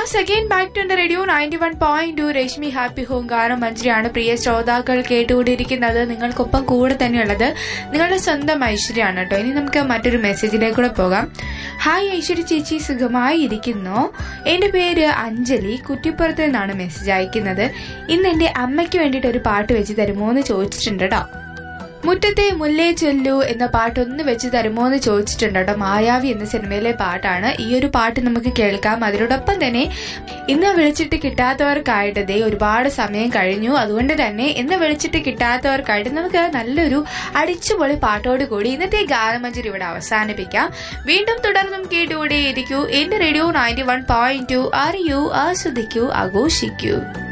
once again back to എന്റെ radio ninety one point two Rashmi happy home ഗാനം മഞ്ജരിയാണ് പ്രിയ ശ്രോതാക്കൾ കേട്ടുകൊണ്ടിരിക്കുന്നത് നിങ്ങൾക്കൊപ്പം കൂടെ തന്നെയുള്ളത് നിങ്ങളുടെ സ്വന്തം ഐശ്വര്യമാണ് കേട്ടോ ഇനി നമുക്ക് മറ്റൊരു മെസ്സേജിലേക്ക് കൂടെ പോകാം ഹായ് ഐശ്വര്യ ചേച്ചി സുഖമായി ഇരിക്കുന്നു എന്റെ പേര് അഞ്ജലി കുറ്റിപ്പുറത്ത് നിന്നാണ് മെസ്സേജ് അയക്കുന്നത് ഇന്ന് എന്റെ അമ്മയ്ക്ക് വേണ്ടിയിട്ട് ഒരു പാട്ട് വെച്ച് തരുമോ എന്ന് ചോദിച്ചിട്ടുണ്ട് കേട്ടോ മുറ്റത്തെ മുല്ലേ ചൊല്ലു എന്ന പാട്ട് ഒന്ന് വെച്ച് തരുമോ എന്ന് ചോദിച്ചിട്ടുണ്ട് കേട്ടോ മായാവി എന്ന സിനിമയിലെ പാട്ടാണ് ഈ ഒരു പാട്ട് നമുക്ക് കേൾക്കാം അതിനോടൊപ്പം തന്നെ ഇന്ന് വിളിച്ചിട്ട് കിട്ടാത്തവർക്കായിട്ട് ദേ ഒരുപാട് സമയം കഴിഞ്ഞു അതുകൊണ്ട് തന്നെ ഇന്ന് വിളിച്ചിട്ട് കിട്ടാത്തവർക്കായിട്ട് നമുക്ക് നല്ലൊരു അടിച്ചുപൊളി പാട്ടോട് കൂടി ഇന്നത്തെ ഗാനമഞ്ജരി ഇവിടെ അവസാനിപ്പിക്കാം വീണ്ടും തുടർന്നും കേട്ടുകൂടെ ഇരിക്കൂ എന്റെ radio ninety one point two അറിയൂ ആസ്വദിക്കൂ ആഘോഷിക്കൂ